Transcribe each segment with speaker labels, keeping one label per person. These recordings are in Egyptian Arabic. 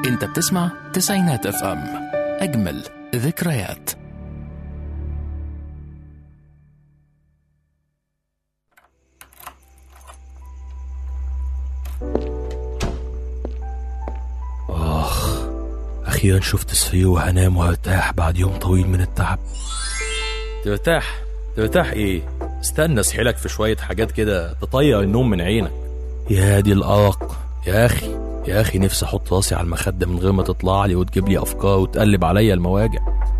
Speaker 1: انت بتسمع تسعينات اف ام اجمل ذكريات
Speaker 2: آخ أخيرا شفت سفير وهنام وهرتاح بعد يوم طويل من التعب
Speaker 3: ترتاح ترتاح ايه استنى اسحلك في شوية حاجات كده تطير النوم من عينك
Speaker 2: يا دي الأرق يا أخي يا أخي نفسي أحط راسي على المخدة من غير ما تطلع لي وتجيب لي أفكار وتقلب عليا المواجع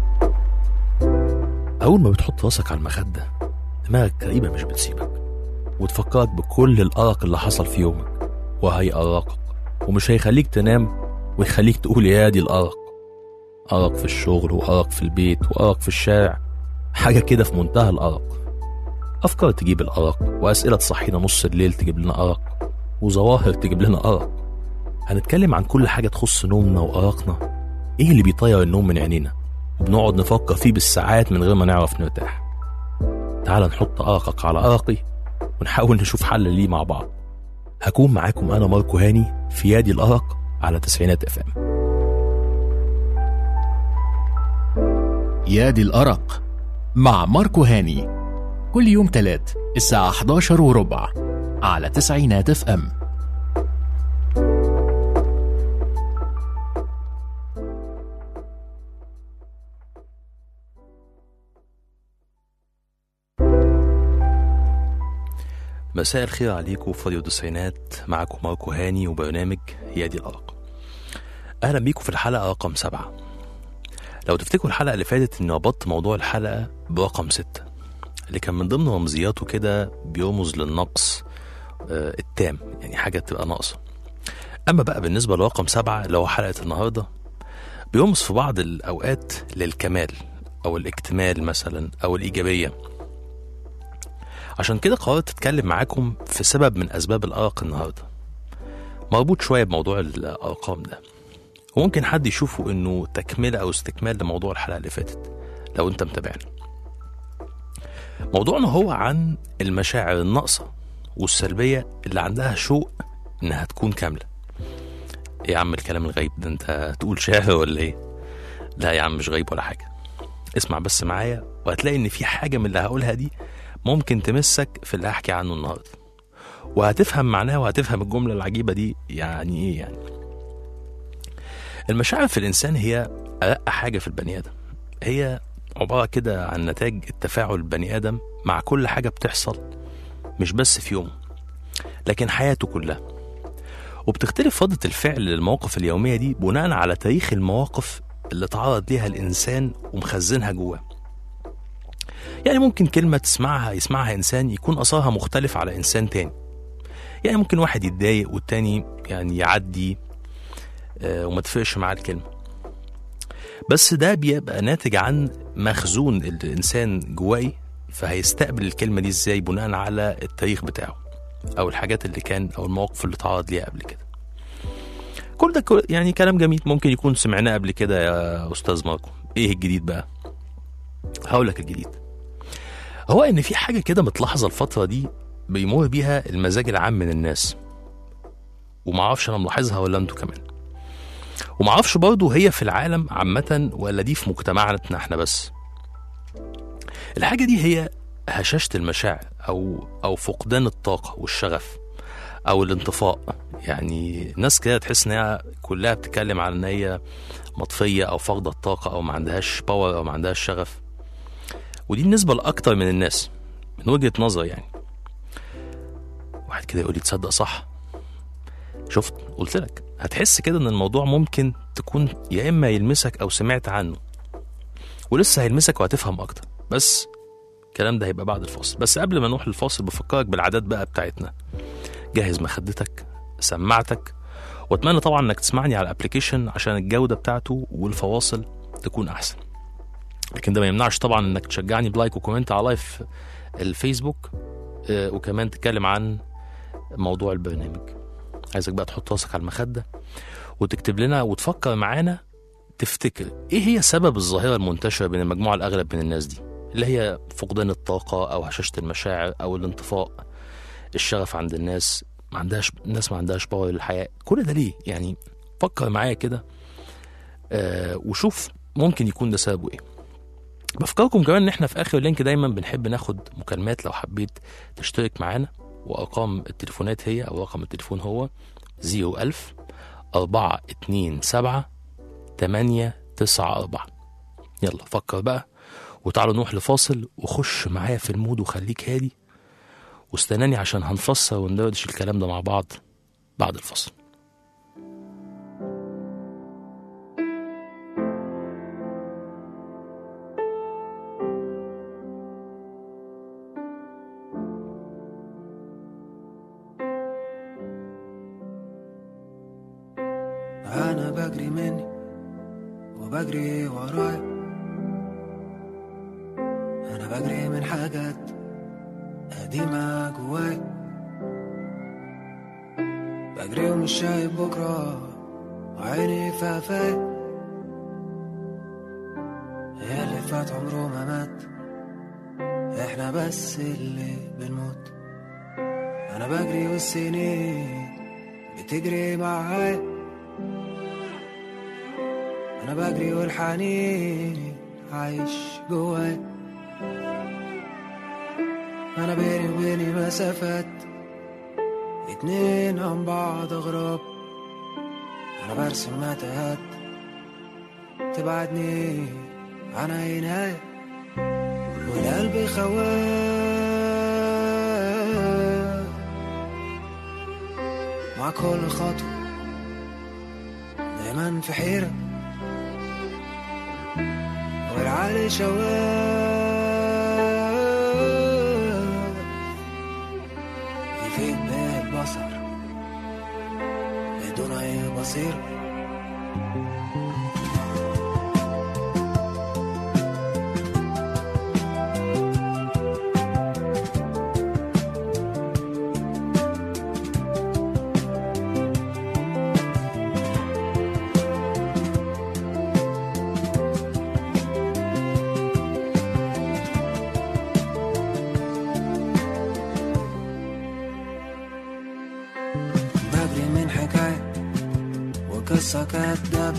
Speaker 2: أول ما بتحط راسك على المخدة دماغك تقريبا مش بتسيبك وتفكرك بكل الأرق اللي حصل في يومك وهيأرقك ومش هيخليك تنام ويخليك تقول يا دي الأرق أرق في الشغل وأرق في البيت وأرق في الشارع حاجة كده في منتهى الأرق أفكار تجيب الأرق وأسئلة تصحينا نص الليل تجيب لنا أرق وظواهر تجيب لنا أرق هنتكلم عن كل حاجة تخص نومنا وأرقنا إيه اللي بيطير النوم من عينينا وبنقعد نفكر فيه بالساعات من غير ما نعرف نرتاح تعال نحط أرقك على أرقي ونحاول نشوف حل ليه مع بعض هكون معاكم أنا ماركو هاني في يادي الأرق على تسعينات اف ام
Speaker 1: يادي الأرق مع ماركو هاني كل يوم تلات الساعة 11 وربع على تسعينات اف ام
Speaker 2: مساء الخير عليكم في راديو التسعينات معكم ماركو هاني وبرنامج يادي الأرق أهلا بيكم في الحلقة رقم سبعة لو تفتكروا الحلقة اللي فاتت إني ربطت موضوع الحلقة برقم ستة اللي كان من ضمن رمزياته كده بيرمز للنقص آه التام يعني حاجة تبقى ناقصة أما بقى بالنسبة لرقم سبعة اللي هو حلقة النهاردة بيرمز في بعض الأوقات للكمال أو الاكتمال مثلا أو الإيجابية عشان كده قررت اتكلم معاكم في سبب من اسباب الارق النهارده مربوط شويه بموضوع الارقام ده وممكن حد يشوفه انه تكمله او استكمال لموضوع الحلقه اللي فاتت لو انت متابعني موضوعنا هو عن المشاعر الناقصه والسلبيه اللي عندها شوق انها تكون كامله ايه يا عم الكلام الغريب ده انت تقول شاعر ولا ايه لا يا عم مش غريب ولا حاجه اسمع بس معايا وهتلاقي ان في حاجه من اللي هقولها دي ممكن تمسك في اللي هحكي عنه النهارده وهتفهم معناه وهتفهم الجملة العجيبة دي يعني ايه يعني المشاعر في الإنسان هي أرق حاجة في البني آدم هي عبارة كده عن نتاج التفاعل البني آدم مع كل حاجة بتحصل مش بس في يوم لكن حياته كلها وبتختلف فضة الفعل للمواقف اليومية دي بناء على تاريخ المواقف اللي تعرض ليها الإنسان ومخزنها جواه يعني ممكن كلمة تسمعها يسمعها إنسان يكون أثرها مختلف على إنسان تاني يعني ممكن واحد يتضايق والتاني يعني يعدي آه وما تفرقش معاه الكلمة بس ده بيبقى ناتج عن مخزون الإنسان جواه فهيستقبل الكلمة دي إزاي بناء على التاريخ بتاعه أو الحاجات اللي كان أو المواقف اللي تعرض ليها قبل كده كل ده يعني كلام جميل ممكن يكون سمعناه قبل كده يا أستاذ ماركو إيه الجديد بقى هقول لك الجديد هو ان في حاجه كده متلاحظه الفتره دي بيمر بيها المزاج العام من الناس ومعرفش انا ملاحظها ولا انتوا كمان ومعرفش برضه هي في العالم عامة ولا دي في مجتمعنا احنا بس الحاجة دي هي هشاشة المشاعر أو أو فقدان الطاقة والشغف أو الانطفاء يعني ناس كده تحس إن هي كلها بتتكلم على إن هي مطفية أو فاقدة الطاقة أو ما عندهاش باور أو ما عندهاش شغف ودي النسبة لأكتر من الناس من وجهة نظر يعني واحد كده يقول لي تصدق صح شفت قلت لك هتحس كده ان الموضوع ممكن تكون يا اما يلمسك او سمعت عنه ولسه هيلمسك وهتفهم اكتر بس الكلام ده هيبقى بعد الفاصل بس قبل ما نروح للفاصل بفكرك بالعادات بقى بتاعتنا جهز مخدتك سماعتك واتمنى طبعا انك تسمعني على الابلكيشن عشان الجوده بتاعته والفواصل تكون احسن لكن ده ما يمنعش طبعا انك تشجعني بلايك وكومنت على لايف الفيسبوك آه، وكمان تتكلم عن موضوع البرنامج عايزك بقى تحط راسك على المخده وتكتب لنا وتفكر معانا تفتكر ايه هي سبب الظاهره المنتشره بين المجموعه الاغلب من الناس دي اللي هي فقدان الطاقه او هشاشه المشاعر او الانطفاء الشغف عند الناس ما عندهاش الناس ما عندهاش باور للحياه كل ده ليه يعني فكر معايا كده آه وشوف ممكن يكون ده سببه ايه بفكركم كمان ان احنا في اخر اللينك دايما بنحب ناخد مكالمات لو حبيت تشترك معانا وارقام التليفونات هي او رقم التليفون هو 01000 427 894 يلا فكر بقى وتعالوا نروح لفاصل وخش معايا في المود وخليك هادي واستناني عشان هنفسر وندردش الكلام ده مع بعض بعد الفصل
Speaker 4: أنا بجري مني وبجري ورايا أنا بجري من حاجات قديمة جوايا بجري ومش شايف بكرة وعيني في قفايا يا اللي فات عمره ما مات احنا بس اللي بنموت أنا بجري والسنين بتجري معايا انا بجري والحنين عايش جواي انا بيني وبيني مسافات اتنين عن بعض اغراب انا برسم متاهات تبعدني عن عيناي والقلب خواف مع كل خطوة دايما في حيرة والعالي شواف يفيد بيه البصر بدون أي بصيرة بجري من حكاية وقصة كداب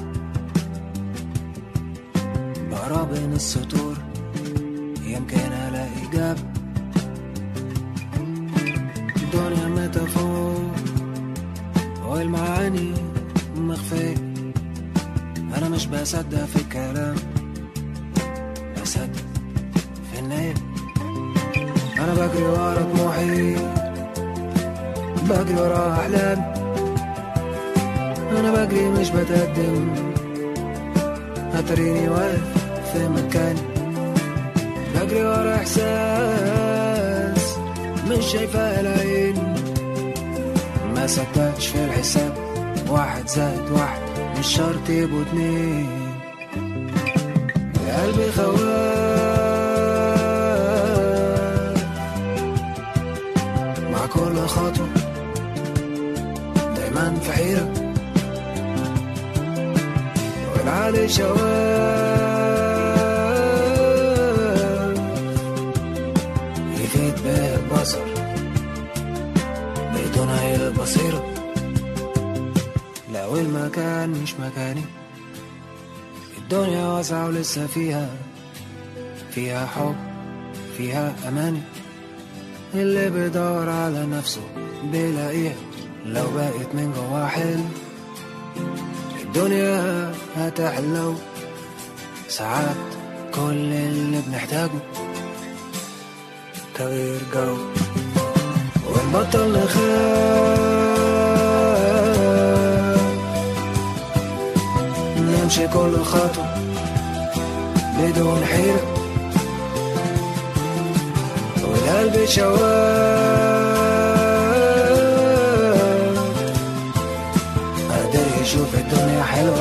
Speaker 4: بقرا بين السطور يمكن ألاقي جاب الدنيا ميتافور والمعاني مخفية أنا مش بصدق في الكلام بصدق في النية أنا بجري ورا طموحي بجري ورا أحلامي أنا بجري مش بتقدم هتريني واقف في مكاني بجري ورا إحساس مش شايفة العين ما صدقتش في الحساب واحد زائد واحد مش شرط يبقوا اتنين يا قلبي خواف مع كل خطوة دايما في حيرة والعالي شواف يفيد به البصر بدون أي بصيرة لو المكان مش مكاني الدنيا واسعة ولسه فيها فيها حب فيها أماني اللي بيدور على نفسه بيلاقيها لو بقت من جوا حلم الدنيا هتحلو ساعات كل اللي بنحتاجه تغيير جو ونبطل نخاف نمشي كل خطوة بدون حيرة والقلب شواف قادر يشوف الدنيا حلوة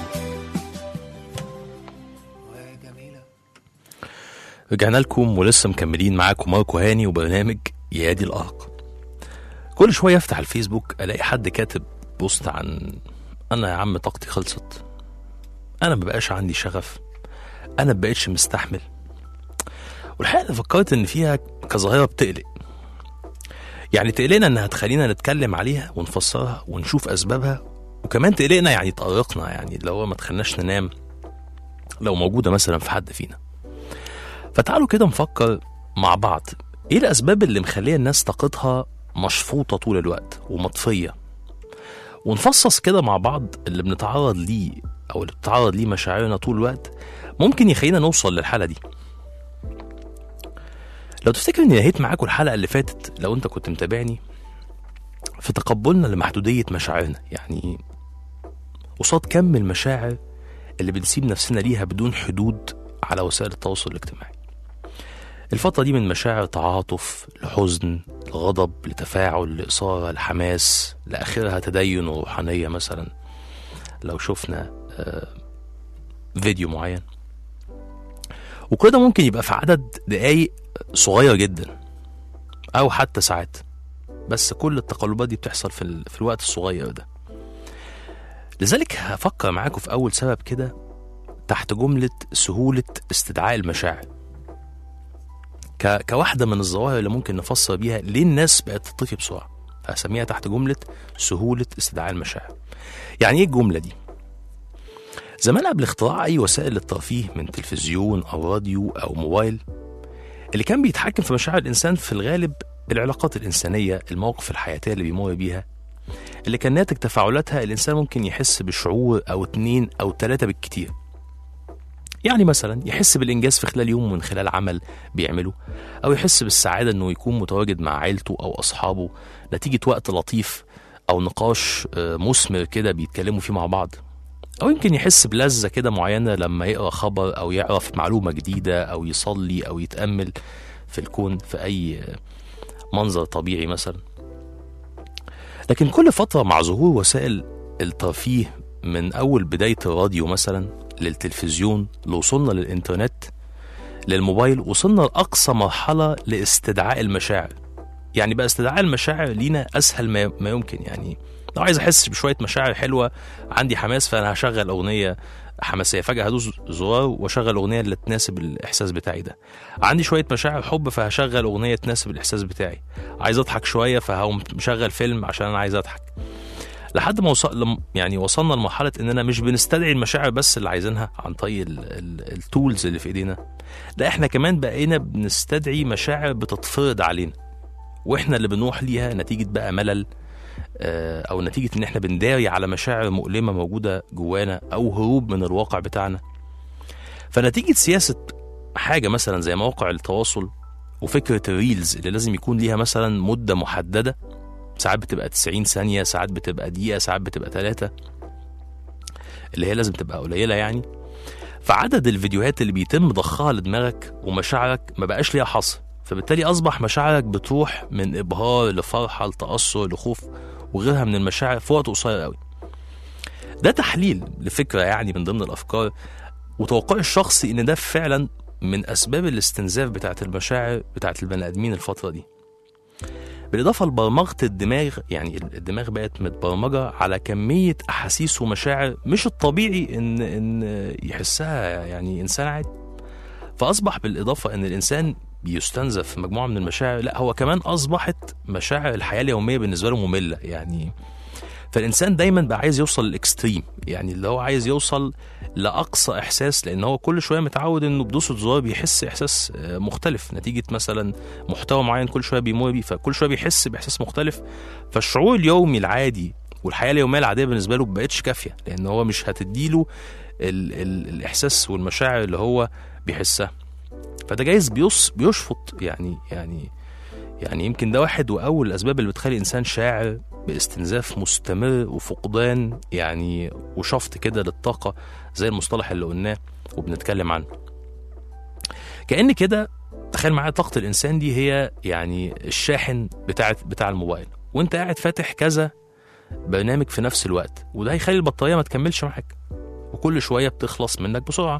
Speaker 4: وجميلة
Speaker 2: رجعنا لكم ولسه مكملين معاكم ماركو هاني وبرنامج يادي الأرق كل شوية أفتح الفيسبوك ألاقي حد كاتب بوست عن أنا يا عم طاقتي خلصت أنا مبقاش عندي شغف أنا مبقتش مستحمل والحقيقة أنا فكرت إن فيها كظاهرة بتقلق يعني تقلقنا إنها تخلينا نتكلم عليها ونفسرها ونشوف أسبابها وكمان تقلقنا يعني تقرقنا يعني اللي هو ما تخلناش ننام لو موجوده مثلا في حد فينا فتعالوا كده نفكر مع بعض ايه الاسباب اللي مخليه الناس طاقتها مشفوطه طول الوقت ومطفيه ونفصص كده مع بعض اللي بنتعرض ليه او اللي بتتعرض ليه مشاعرنا طول الوقت ممكن يخلينا نوصل للحاله دي لو تفتكر اني نهيت معاكم الحلقه اللي فاتت لو انت كنت متابعني في تقبلنا لمحدوديه مشاعرنا يعني قصاد كم المشاعر اللي بنسيب نفسنا ليها بدون حدود على وسائل التواصل الاجتماعي الفترة دي من مشاعر تعاطف لحزن لغضب لتفاعل لإثارة لحماس لآخرها تدين وروحانية مثلا لو شفنا آه، فيديو معين وكل ده ممكن يبقى في عدد دقايق صغير جدا أو حتى ساعات بس كل التقلبات دي بتحصل في, ال... في الوقت الصغير ده لذلك هفكر معاكم في أول سبب كده تحت جملة سهولة استدعاء المشاعر ك... كواحدة من الظواهر اللي ممكن نفسر بيها ليه الناس بقت تطفي بسرعة فهسميها تحت جملة سهولة استدعاء المشاعر يعني ايه الجملة دي؟ زمان قبل اختراع أي وسائل للترفيه من تلفزيون أو راديو أو موبايل اللي كان بيتحكم في مشاعر الإنسان في الغالب العلاقات الإنسانية المواقف الحياتية اللي بيمر بيها اللي كان ناتج تفاعلاتها الإنسان ممكن يحس بشعور أو اتنين أو تلاتة بالكتير يعني مثلا يحس بالإنجاز في خلال يوم من خلال عمل بيعمله أو يحس بالسعادة إنه يكون متواجد مع عيلته أو أصحابه نتيجة وقت لطيف أو نقاش آه، مثمر كده بيتكلموا فيه مع بعض أو يمكن يحس بلذة كده معينة لما يقرأ خبر أو يعرف معلومة جديدة أو يصلي أو يتأمل في الكون في أي آه، منظر طبيعي مثلا لكن كل فترة مع ظهور وسائل الترفيه من أول بداية الراديو مثلا للتلفزيون لوصلنا للإنترنت للموبايل وصلنا لأقصى مرحلة لاستدعاء المشاعر يعني بقى استدعاء المشاعر لينا أسهل ما ما يمكن يعني لو عايز أحس بشوية مشاعر حلوة عندي حماس فأنا هشغل أغنية حماسية فجأة هدوس زرار وأشغل أغنية اللي تناسب الإحساس بتاعي ده عندي شوية مشاعر حب فهشغل أغنية تناسب الإحساس بتاعي عايز أضحك شوية فهقوم مشغل فيلم عشان أنا عايز أضحك لحد ما وصل لم- يعني وصلنا لمرحلة إننا مش بنستدعي المشاعر بس اللي عايزينها عن طريق ال- ال- التولز اللي في إيدينا لا إحنا كمان بقينا بنستدعي مشاعر بتتفرض علينا وإحنا اللي بنروح ليها نتيجة بقى ملل آه، أو نتيجة إن إحنا بنداري على مشاعر مؤلمة موجودة جوانا أو هروب من الواقع بتاعنا فنتيجة سياسة حاجة مثلا زي مواقع التواصل وفكرة الريلز اللي لازم يكون ليها مثلا مدة محددة ساعات بتبقى 90 ثانية ساعات بتبقى دقيقة ساعات بتبقى ثلاثة اللي هي لازم تبقى قليلة يعني فعدد الفيديوهات اللي بيتم ضخها لدماغك ومشاعرك ما بقاش ليها حصر فبالتالي أصبح مشاعرك بتروح من إبهار لفرحة لتأثر لخوف وغيرها من المشاعر في وقت قصير قوي ده تحليل لفكرة يعني من ضمن الأفكار وتوقعي الشخصي إن ده فعلا من أسباب الاستنزاف بتاعت المشاعر بتاعت البني آدمين الفترة دي بالإضافة لبرمجة الدماغ يعني الدماغ بقت متبرمجة على كمية أحاسيس ومشاعر مش الطبيعي إن إن يحسها يعني إنسان عادي فأصبح بالإضافة إن الإنسان بيستنزف في مجموعة من المشاعر لا هو كمان أصبحت مشاعر الحياة اليومية بالنسبة له مملة يعني فالإنسان دايما بقى عايز يوصل للإكستريم يعني اللي هو عايز يوصل لأقصى إحساس لأن هو كل شوية متعود إنه بدوسة زرار بيحس إحساس آه، مختلف نتيجة مثلا محتوى معين كل شوية بيمر بيه فكل شوية بيحس بإحساس مختلف فالشعور اليومي العادي والحياة اليومية العادية بالنسبة له مبقتش كافية لأن هو مش هتديله ال ال الإحساس والمشاعر اللي هو بيحسها فده جايز بيص بيشفط يعني يعني يعني يمكن ده واحد واول الاسباب اللي بتخلي الانسان شاعر باستنزاف مستمر وفقدان يعني وشفط كده للطاقه زي المصطلح اللي قلناه وبنتكلم عنه كأن كده تخيل معايا طاقة الإنسان دي هي يعني الشاحن بتاع بتاع الموبايل وأنت قاعد فاتح كذا برنامج في نفس الوقت وده هيخلي البطارية ما تكملش معاك وكل شوية بتخلص منك بسرعة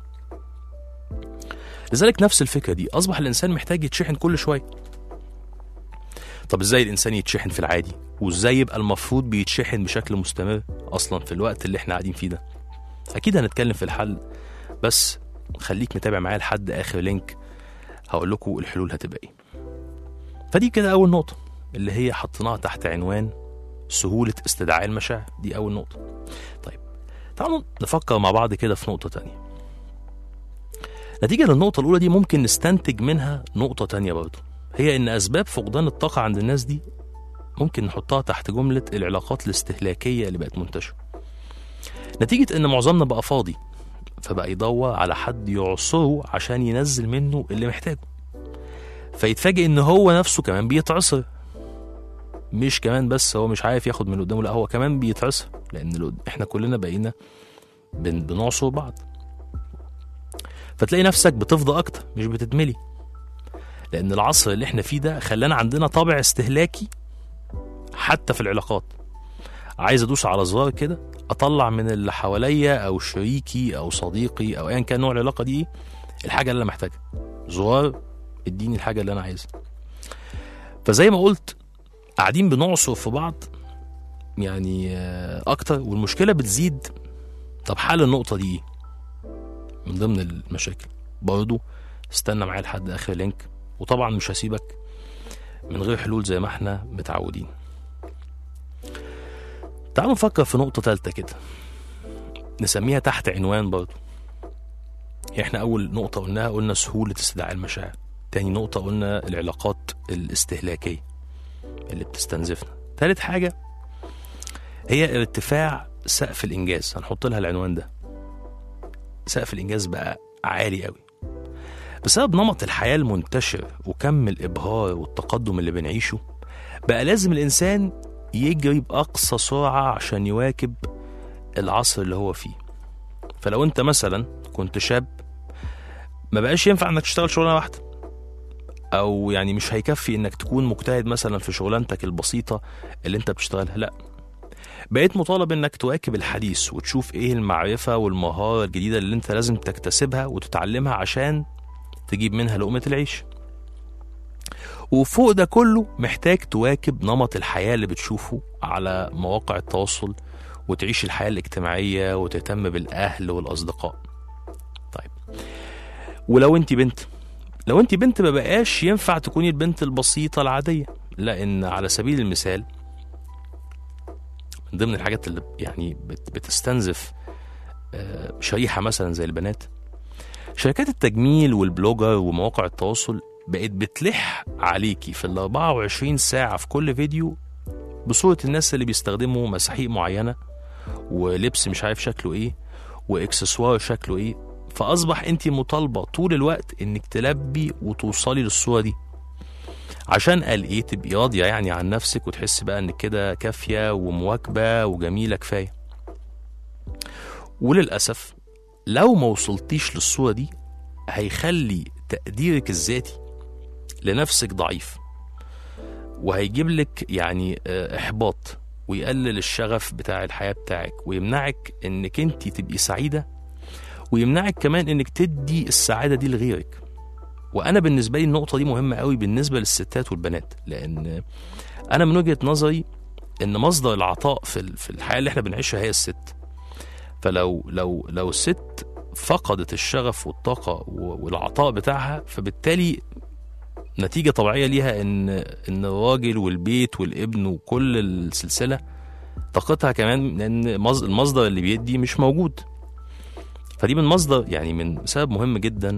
Speaker 2: لذلك نفس الفكرة دي أصبح الإنسان محتاج يتشحن كل شوية طب ازاي الانسان يتشحن في العادي وازاي يبقى المفروض بيتشحن بشكل مستمر اصلا في الوقت اللي احنا قاعدين فيه ده اكيد هنتكلم في الحل بس خليك متابع معايا لحد اخر لينك هقول لكم الحلول هتبقى ايه فدي كده اول نقطه اللي هي حطيناها تحت عنوان سهولة استدعاء المشاعر دي أول نقطة طيب تعالوا نفكر مع بعض كده في نقطة تانية نتيجة للنقطة الأولى دي ممكن نستنتج منها نقطة تانية برضه هي إن أسباب فقدان الطاقة عند الناس دي ممكن نحطها تحت جملة العلاقات الاستهلاكية اللي بقت منتشرة نتيجة إن معظمنا بقى فاضي فبقى يدور على حد يعصره عشان ينزل منه اللي محتاجه فيتفاجئ إن هو نفسه كمان بيتعصر مش كمان بس هو مش عارف ياخد من اللي قدامه لا هو كمان بيتعصر لأن اللي قد- إحنا كلنا بقينا بن- بنعصر بعض فتلاقي نفسك بتفضى أكتر مش بتتملي لأن العصر اللي إحنا فيه ده خلانا عندنا طابع استهلاكي حتى في العلاقات عايز ادوس على زرار كده اطلع من اللي حواليا او شريكي او صديقي او ايا كان نوع العلاقه دي ايه الحاجه اللي انا محتاجها زرار اديني الحاجه اللي انا عايزها فزي ما قلت قاعدين بنعصر في بعض يعني آه، اكتر والمشكله بتزيد طب حل النقطه دي ايه من ضمن المشاكل برضو استنى معايا لحد اخر لينك وطبعا مش هسيبك من غير حلول زي ما احنا متعودين تعالوا نفكر في نقطة تالتة كده نسميها تحت عنوان برضو احنا أول نقطة قلناها قلنا سهولة استدعاء المشاعر تاني نقطة قلنا العلاقات الاستهلاكية اللي بتستنزفنا تالت حاجة هي ارتفاع سقف الإنجاز هنحط لها العنوان ده سقف الإنجاز بقى عالي قوي بسبب نمط الحياة المنتشر وكم الإبهار والتقدم اللي بنعيشه بقى لازم الإنسان يجري بأقصى سرعة عشان يواكب العصر اللي هو فيه فلو أنت مثلا كنت شاب ما بقاش ينفع إنك تشتغل شغلانة واحدة أو يعني مش هيكفي إنك تكون مجتهد مثلا في شغلانتك البسيطة اللي أنت بتشتغلها لأ بقيت مطالب إنك تواكب الحديث وتشوف إيه المعرفة والمهارة الجديدة اللي أنت لازم تكتسبها وتتعلمها عشان تجيب منها لقمة العيش وفوق ده كله محتاج تواكب نمط الحياة اللي بتشوفه على مواقع التواصل وتعيش الحياة الاجتماعية وتهتم بالأهل والأصدقاء طيب ولو انت بنت لو انت بنت ما بقاش ينفع تكوني البنت البسيطة العادية لأن على سبيل المثال من ضمن الحاجات اللي يعني بت- بتستنزف آه، شريحة مثلا زي البنات شركات التجميل والبلوجر ومواقع التواصل بقت بتلح عليكي في ال 24 ساعة في كل فيديو بصورة الناس اللي بيستخدموا مساحيق معينة ولبس مش عارف شكله ايه واكسسوار شكله ايه فأصبح انت مطالبة طول الوقت انك تلبي وتوصلي للصورة دي عشان قال ايه تبقي راضية يعني عن نفسك وتحس بقى انك كده كافية ومواكبة وجميلة كفاية وللأسف لو ما وصلتيش للصورة دي هيخلي تقديرك الذاتي لنفسك ضعيف وهيجيب لك يعني آه، احباط ويقلل الشغف بتاع الحياه بتاعك ويمنعك انك انت تبقي سعيده ويمنعك كمان انك تدي السعاده دي لغيرك وانا بالنسبه لي النقطه دي مهمه قوي بالنسبه للستات والبنات لان انا من وجهه نظري ان مصدر العطاء في ال- في الحياه اللي احنا بنعيشها هي الست فلو لو لو الست فقدت الشغف والطاقه و- والعطاء بتاعها فبالتالي نتيجة طبيعية ليها إن إن الراجل والبيت والابن وكل السلسلة طاقتها كمان لأن مص- المصدر اللي بيدي مش موجود فدي من مصدر يعني من سبب مهم جدا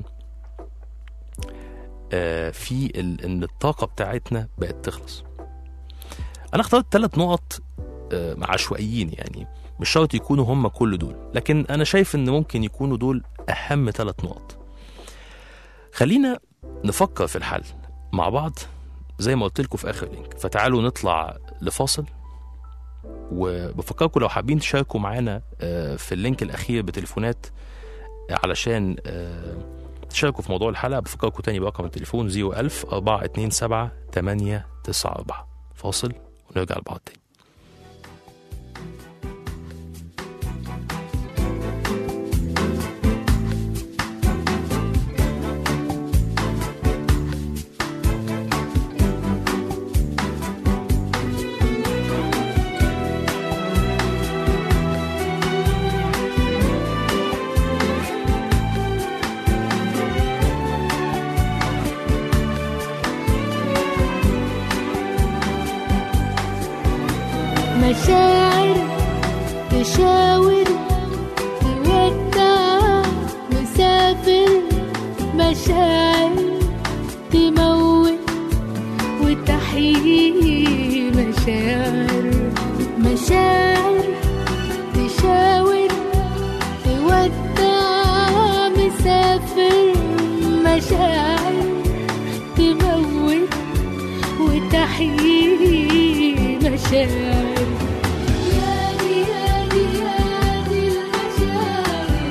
Speaker 2: آه، في ال- إن الطاقة بتاعتنا بقت تخلص أنا اخترت ثلاث نقط آه، عشوائيين يعني مش شرط يكونوا هم كل دول لكن أنا شايف إن ممكن يكونوا دول أهم ثلاث نقط خلينا نفكر في الحل مع بعض زي ما قلت لكم في اخر لينك فتعالوا نطلع لفاصل وبفكركم لو حابين تشاركوا معانا آه، في اللينك الاخير بتليفونات علشان آه، تشاركوا في موضوع الحلقه بفكركم تاني برقم التليفون 01000 427 894 فاصل ونرجع لبعض تاني
Speaker 5: مشاعر تشاور تودع مسافر مشاعر تموت وتحيي مشاعر مشاعر تشاور تودع مسافر مشاعر تموت وتحيي مشاعر يا دي يا دي يا دي المشاعر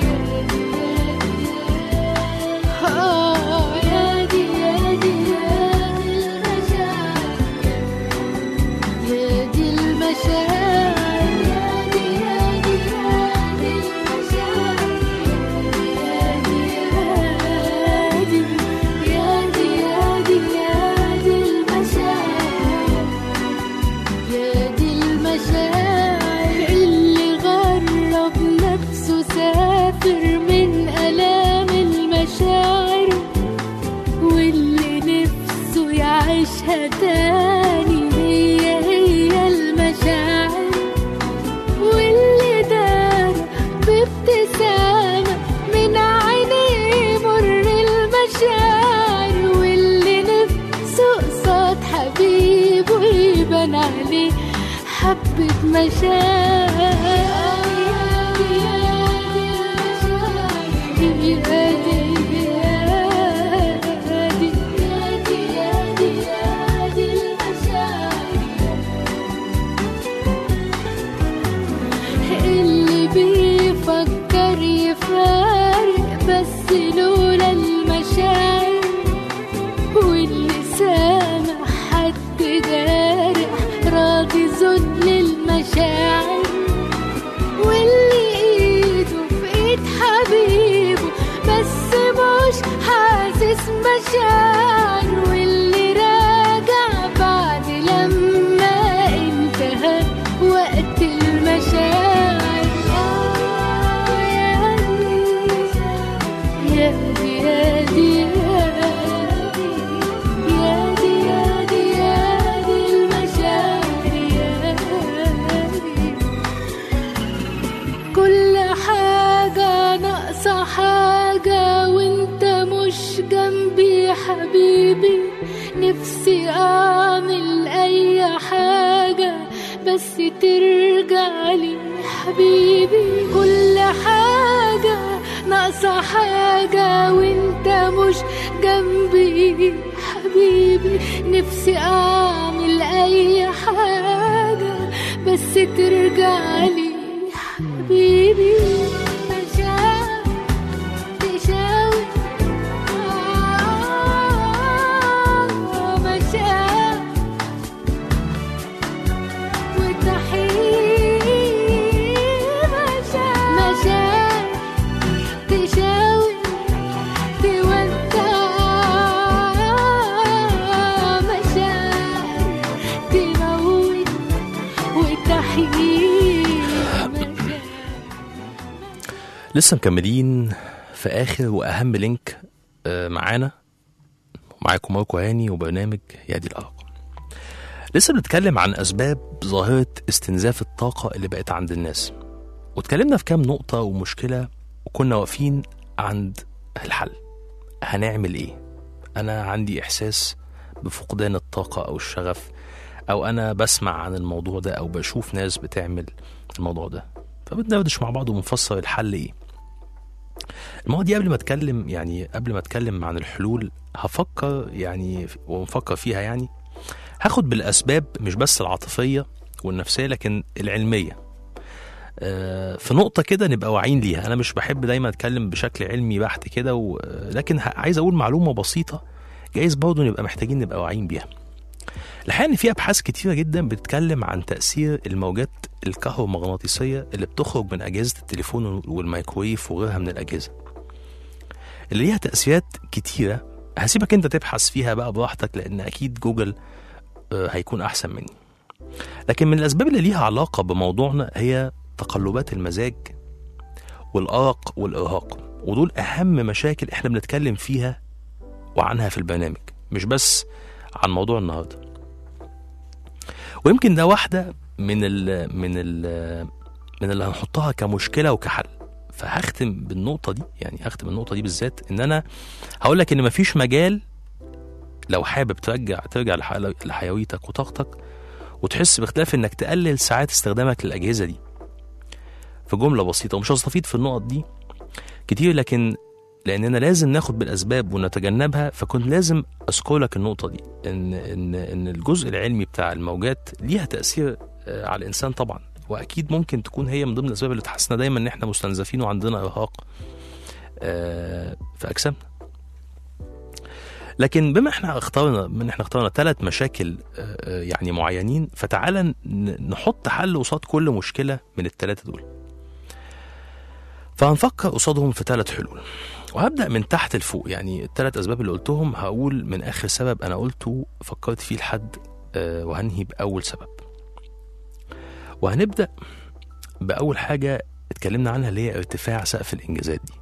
Speaker 5: آه يا دي يا دي يا دي المشاعر يا دي المشاعر يا دي يا دي يا دي المشاعر يا دي يا دي يا دي يا دي يا دي المشاعر يا دي المشاعر اللي غرب نفسه سافر من آلام المشاعر واللي نفسه يعيشها تاني هي هي المشاعر واللي دار بابتسامة من عينيه مر المشاعر واللي نفسه قصاد حبيبه يبان عليه حبة مشاعر اللي بيفكر يفارق بس لولا المشاعر واللي سامع حد جارح راضي ذل المشاعر واللي ايده في ايد حبيبه بس مش حاسس مشاعر واللي راجع بعد لما انتهى وقت المشاعر آه يا دي يا دي يا دي يا دي يا دي يا دي المشاعر يا دي كل حاجة ناقصة حاجة وانت مش جنبي حبيبي نفسي اعمل اي حاجة بس ترجع لي حبيبي كل حاجة ناقصة حاجة وانت مش جنبي حبيبي نفسي اعمل اي حاجة بس ترجع لي حبيبي مشاعر تشاور آه، مشاعر وتحيي مشاعر مشاعر تشاور تودع مشاعر تموت وتحيي مشاعر
Speaker 2: لسه مكملين في اخر واهم لينك آه، معانا ومعاكم ماركو هاني وبرنامج يا دي الارقام لسه بنتكلم عن اسباب ظاهره استنزاف الطاقه اللي بقت عند الناس واتكلمنا في كام نقطه ومشكله وكنا واقفين عند الحل هنعمل ايه انا عندي احساس بفقدان الطاقه او الشغف او انا بسمع عن الموضوع ده او بشوف ناس بتعمل الموضوع ده فبندردش مع بعض ونفسر الحل ايه المواضيع دي قبل ما اتكلم يعني قبل ما اتكلم عن الحلول هفكر يعني ونفكر فيها يعني هاخد بالاسباب مش بس العاطفيه والنفسيه لكن العلميه آه، في نقطه كده نبقى واعيين ليها انا مش بحب دايما اتكلم بشكل علمي بحت كده و- لكن ه- عايز اقول معلومه بسيطه جايز برضه نبقى محتاجين نبقى واعيين بيها الحقيقه ان في ابحاث كتيره جدا بتتكلم عن تاثير الموجات الكهرومغناطيسيه اللي بتخرج من اجهزه التليفون والميكرويف وغيرها من الاجهزه اللي ليها تاثيرات كتيره هسيبك انت تبحث فيها بقى براحتك لان اكيد جوجل آه، هيكون احسن مني لكن من الاسباب اللي ليها علاقه بموضوعنا هي تقلبات المزاج والارق والارهاق ودول اهم مشاكل احنا بنتكلم فيها وعنها في البرنامج مش بس عن موضوع النهارده ويمكن ده واحده من ال من ال من اللي هنحطها كمشكله وكحل فهختم بالنقطه دي يعني هختم النقطه دي بالذات ان انا هقول لك ان مفيش مجال لو حابب ترجع ترجع لح- لحيويتك وطاقتك وتحس باختلاف انك تقلل ساعات استخدامك للاجهزه دي في جمله بسيطه ومش هستفيد في النقط دي كتير لكن لاننا لازم ناخد بالاسباب ونتجنبها فكنت لازم اذكر لك النقطه دي ان ان ان الجزء العلمي بتاع الموجات ليها تاثير آه، على الانسان طبعا واكيد ممكن تكون هي من ضمن الاسباب اللي تحسنا دايما ان احنا مستنزفين وعندنا ارهاق آه، في اجسامنا لكن بما احنا اخترنا من احنا اخترنا ثلاث مشاكل آه، آه، يعني معينين فتعالى ن- نحط حل قصاد كل مشكله من الثلاثه دول فهنفكر قصادهم في ثلاث حلول وهبدا من تحت لفوق يعني الثلاث اسباب اللي قلتهم هقول من اخر سبب انا قلته فكرت فيه لحد آه، وهنهي باول سبب وهنبدا باول حاجه اتكلمنا عنها اللي هي ارتفاع سقف الانجازات دي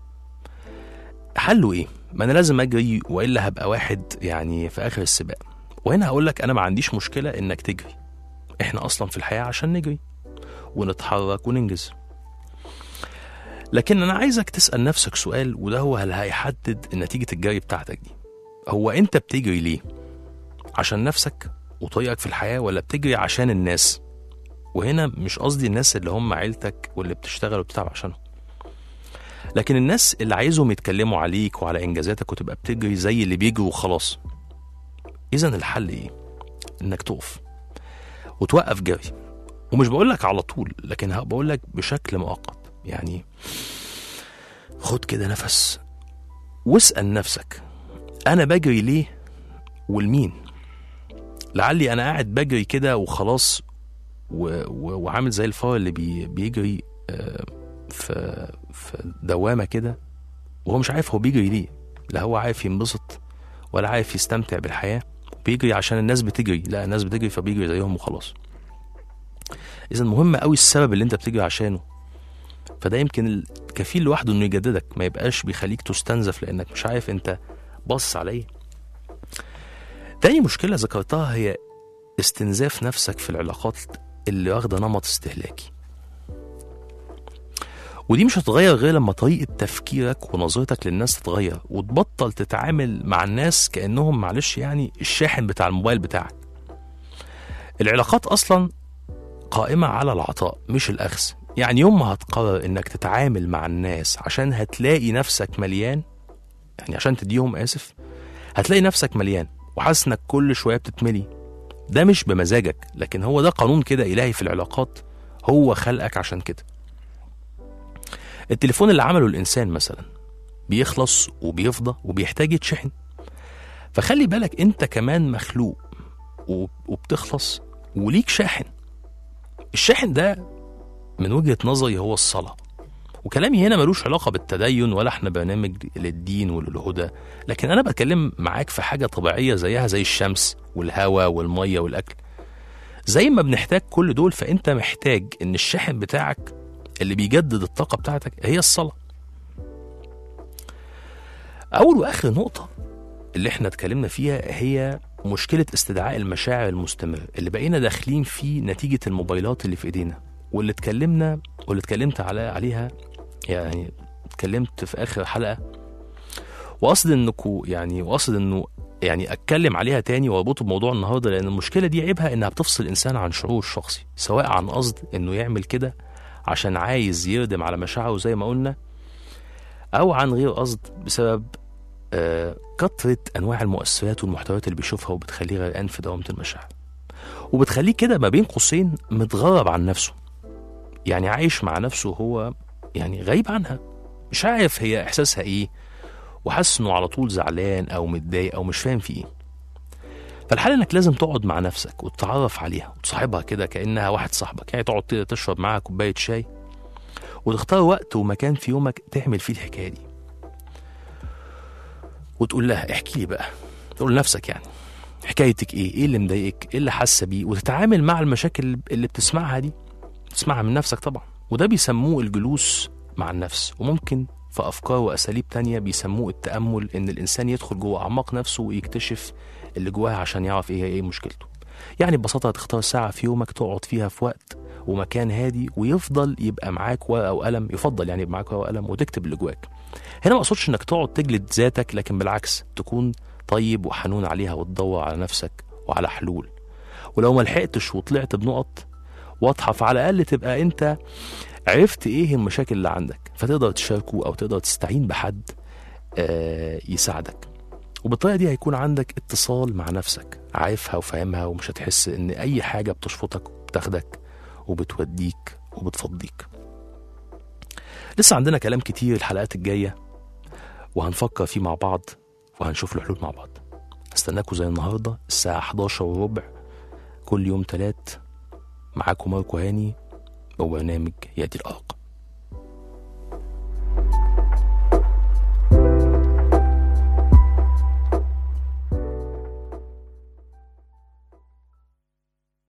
Speaker 2: حله ايه ما انا لازم اجري والا هبقى واحد يعني في اخر السباق وهنا هقول لك انا ما عنديش مشكله انك تجري احنا اصلا في الحياه عشان نجري ونتحرك وننجز لكن انا عايزك تسال نفسك سؤال وده هو هل هيحدد نتيجه الجري بتاعتك دي هو انت بتجري ليه عشان نفسك وطريقك في الحياه ولا بتجري عشان الناس وهنا مش قصدي الناس اللي هم عيلتك واللي بتشتغل وبتتعب عشانهم لكن الناس اللي عايزهم يتكلموا عليك وعلى انجازاتك وتبقى بتجري زي اللي بيجروا وخلاص اذا الحل ايه انك تقف وتوقف جري ومش بقول لك على طول لكن بقول لك بشكل مؤقت يعني خد كده نفس واسال نفسك انا بجري ليه ولمين لعلي انا قاعد بجري كده وخلاص و... و... وعامل زي الفار اللي بي... بيجري آه، في في دوامه كده وهو مش عارف هو بيجري ليه لا هو عارف ينبسط ولا عارف يستمتع بالحياه بيجري عشان الناس بتجري لا الناس بتجري فبيجري زيهم وخلاص اذا مهم قوي السبب اللي انت بتجري عشانه فده يمكن الكفيل لوحده انه يجددك ما يبقاش بيخليك تستنزف لانك مش عارف انت باصص على ايه تاني مشكله ذكرتها هي استنزاف نفسك في العلاقات اللي واخده نمط استهلاكي ودي مش هتتغير غير لما طريقة تفكيرك ونظرتك للناس تتغير وتبطل تتعامل مع الناس كأنهم معلش يعني الشاحن بتاع الموبايل بتاعك العلاقات أصلا قائمة على العطاء مش الأخذ يعني يوم ما هتقرر إنك تتعامل مع الناس عشان هتلاقي نفسك مليان يعني عشان تديهم آسف هتلاقي نفسك مليان وحاسس إنك كل شوية بتتملي ده مش بمزاجك لكن هو ده قانون كده إلهي في العلاقات هو خلقك عشان كده التليفون اللي عمله الإنسان مثلا بيخلص وبيفضى وبيحتاج يتشحن فخلي بالك أنت كمان مخلوق وب- وبتخلص وليك شاحن الشاحن ده من وجهة نظري هو الصلاة وكلامي هنا ملوش علاقة بالتدين ولا احنا برنامج للدين وللهدى لكن أنا بتكلم معاك في حاجة طبيعية زيها زي الشمس والهواء والمية والأكل زي ما بنحتاج كل دول فأنت محتاج إن الشاحن بتاعك اللي بيجدد الطاقة بتاعتك هي الصلاة أول وآخر نقطة اللي احنا اتكلمنا فيها هي مشكلة استدعاء المشاعر المستمر اللي بقينا داخلين فيه نتيجة الموبايلات اللي في ايدينا واللي اتكلمنا واللي اتكلمت على عليها يعني اتكلمت في اخر حلقة واقصد انكم يعني واقصد انه يعني اتكلم عليها تاني واربطه بموضوع النهارده لان المشكله دي عيبها انها بتفصل الانسان عن شعوره الشخصي سواء عن قصد انه يعمل كده عشان عايز يردم على مشاعره زي ما قلنا او عن غير قصد بسبب آه، كثرة أنواع المؤثرات والمحتويات اللي بيشوفها وبتخليه غرقان في دوامة المشاعر وبتخليه كده ما بين قوسين متغرب عن نفسه يعني عايش مع نفسه هو يعني غايب عنها مش عارف هي إحساسها إيه وحاسس إنه على طول زعلان أو متضايق أو مش فاهم في إيه فالحل إنك لازم تقعد مع نفسك وتتعرف عليها وتصاحبها كده كأنها واحد صاحبك يعني تقعد كده تشرب معاها كوباية شاي وتختار وقت ومكان في يومك تعمل فيه الحكاية دي وتقول لها احكي لي بقى تقول لنفسك يعني حكايتك ايه ايه اللي مضايقك ايه اللي حاسه بيه وتتعامل مع المشاكل اللي بتسمعها دي تسمعها من نفسك طبعا وده بيسموه الجلوس مع النفس وممكن في افكار واساليب تانية بيسموه التامل ان الانسان يدخل جوه اعماق نفسه ويكتشف اللي جواه عشان يعرف ايه هي ايه مشكلته يعني ببساطة هتختار ساعة في يومك تقعد فيها في وقت ومكان هادي ويفضل يبقى معاك ورقة وقلم يفضل يعني يبقى معاك ورقة وقلم وتكتب اللي جواك هنا ما اقصدش انك تقعد تجلد ذاتك لكن بالعكس تكون طيب وحنون عليها وتدور على نفسك وعلى حلول ولو ما لحقتش وطلعت بنقط واضحة فعلى الأقل تبقى أنت عرفت إيه المشاكل اللي عندك فتقدر تشاركه أو تقدر تستعين بحد آه، يساعدك وبالطريقة دي هيكون عندك اتصال مع نفسك عارفها وفاهمها ومش هتحس إن أي حاجة بتشفطك وبتاخدك وبتوديك وبتفضيك لسه عندنا كلام كتير الحلقات الجاية وهنفكر فيه مع بعض وهنشوف له حلول مع بعض استناكم زي النهاردة الساعة 11 وربع كل يوم تلات معاكم ماركو هاني وبرنامج يدي الأرق